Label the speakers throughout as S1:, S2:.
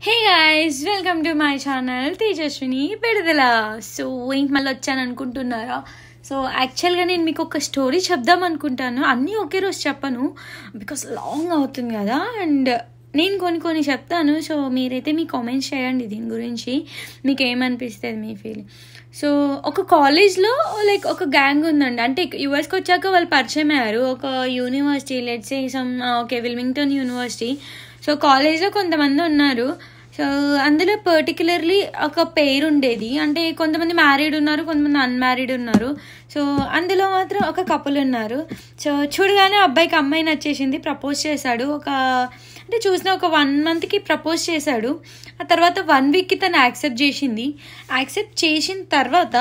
S1: hey guys welcome to my channel Tejaswini విడుదల so ఏంటి మళ్ళీ వచ్చాను అనుకుంటున్నారా సో యాక్చువల్గా నేను మీకు ఒక స్టోరీ చెప్దాం అనుకుంటాను అన్నీ ఒకే రోజు చెప్పను బికాస్ లాంగ్ అవుతుంది కదా అండ్ నేను కొన్ని కొన్ని చెప్తాను సో మీరైతే మీ కామెంట్స్ చేయండి దీని గురించి మీకు ఏమనిపిస్తుంది మీ ఫీలింగ్ సో ఒక కాలేజ్లో లైక్ ఒక గ్యాంగ్ ఉందండి అంటే యుఎస్కి వచ్చాక వాళ్ళు పరిచయం అయ్యారు ఒక university let's some okay Wilmington university so కాలేజ్లో కొంతమంది ఉన్నారు సో అందులో పర్టికులర్లీ ఒక పేరు ఉండేది అంటే కొంతమంది మ్యారీడ్ ఉన్నారు కొంతమంది అన్మ్యారీడ్ ఉన్నారు సో అందులో మాత్రం ఒక కపుల్ ఉన్నారు సో చూడగానే అబ్బాయికి అమ్మాయి నచ్చేసింది ప్రపోజ్ చేశాడు ఒక అంటే చూసిన ఒక వన్ మంత్కి ప్రపోజ్ చేశాడు ఆ తర్వాత వన్ వీక్కి తను యాక్సెప్ట్ చేసింది యాక్సెప్ట్ చేసిన తర్వాత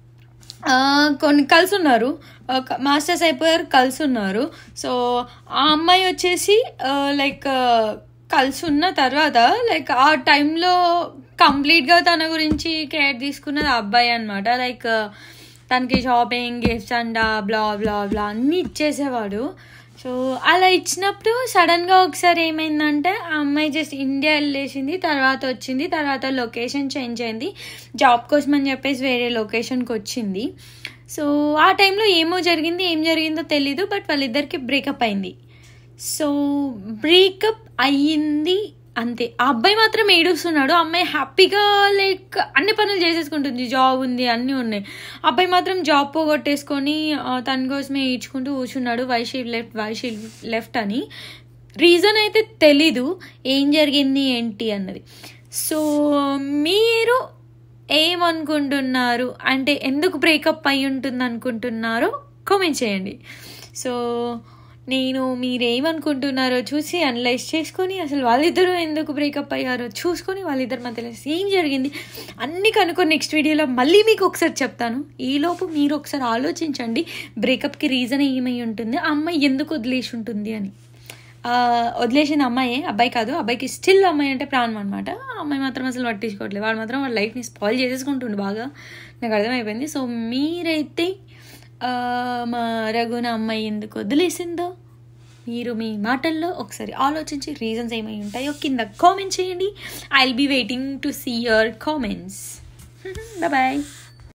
S1: ఆ, కొన్ని కలిసి ఉన్నారు ఒక మాస్టర్స్ అయిపోయారు కలిసి ఉన్నారు సో ఆ అమ్మాయి వచ్చేసి లైక్ కలిసి ఉన్న తర్వాత లైక్ ఆ టైంలో కంప్లీట్గా తన గురించి కేర్ తీసుకున్నది ఆ అబ్బాయి అనమాట లైక్ తనకి shopping gifts and blah blah blah అన్నీ ఇచ్చేసేవాడు సో అలా ఇచ్చినప్పుడు సడన్గా ఒకసారి ఏమైందంటే ఆ అమ్మాయి జస్ట్ ఇండియా వెళ్ళేసింది తర్వాత వచ్చింది తర్వాత లొకేషన్ చేంజ్ అయింది జాబ్ కోసం అని చెప్పేసి వేరే లొకేషన్కి వచ్చింది సో ఆ టైంలో ఏమో జరిగింది ఏం జరిగిందో తెలీదు బట్ వాళ్ళిద్దరికి బ్రేకప్ అయింది సో బ్రేకప్ అయ్యింది అంతే ఆ అబ్బాయి మాత్రం ఏడుస్తున్నాడు అమ్మాయి హ్యాపీగా లైక్ అన్ని పనులు చేసేసుకుంటుంది జాబ్ ఉంది అన్నీ ఉన్నాయి అబ్బాయి మాత్రం జాబ్ పోగొట్టేసుకొని ఆ, తన కోసమే ఏడ్చుకుంటూ కూర్చున్నాడు why she left why she left అని రీజన్ అయితే తెలీదు ఏం జరిగింది ఏంటి అన్నది సో మీరు ఏమనుకుంటున్నారు అంటే ఎందుకు బ్రేకప్ అయి ఉంటుంది అనుకుంటున్నారో కామెంట్ చేయండి సో నేను మీరేమనుకుంటున్నారో చూసి అనలైజ్ చేసుకొని అసలు వాళ్ళిద్దరూ ఎందుకు బ్రేకప్ అయ్యారో చూసుకొని వాళ్ళిద్దరి మధ్యలో ఏం జరిగింది అన్ని కనుక్కొని నెక్స్ట్ వీడియోలో మళ్ళీ మీకు ఒకసారి చెప్తాను ఈలోపు మీరు ఒకసారి ఆలోచించండి బ్రేకప్కి రీజన్ ఏమై ఉంటుంది ఆ అమ్మాయి ఎందుకు వదిలేసి ఉంటుంది అని ఆ, వదిలేసిన అమ్మాయే అబ్బాయి కాదు అబ్బాయికి స్టిల్ అమ్మాయి అంటే ప్రాణం అనమాట ఆ అమ్మాయి మాత్రం అసలు పట్టించుకోవట్లేదు వాడు మాత్రం వాళ్ళ లైఫ్ని స్పాయిల్ చేసేసుకుంటుండు బాగా నాకు అర్థమైపోయింది సో మీరైతే ఆ, మా రఘున అమ్మాయి ఎందుకు వదిలేసిందో మీరు మీ మాటల్లో ఒకసారి ఆలోచించి రీజన్స్ ఏమై ఉంటాయో కింద కామెంట్ చేయండి I will be waiting to see your comments bye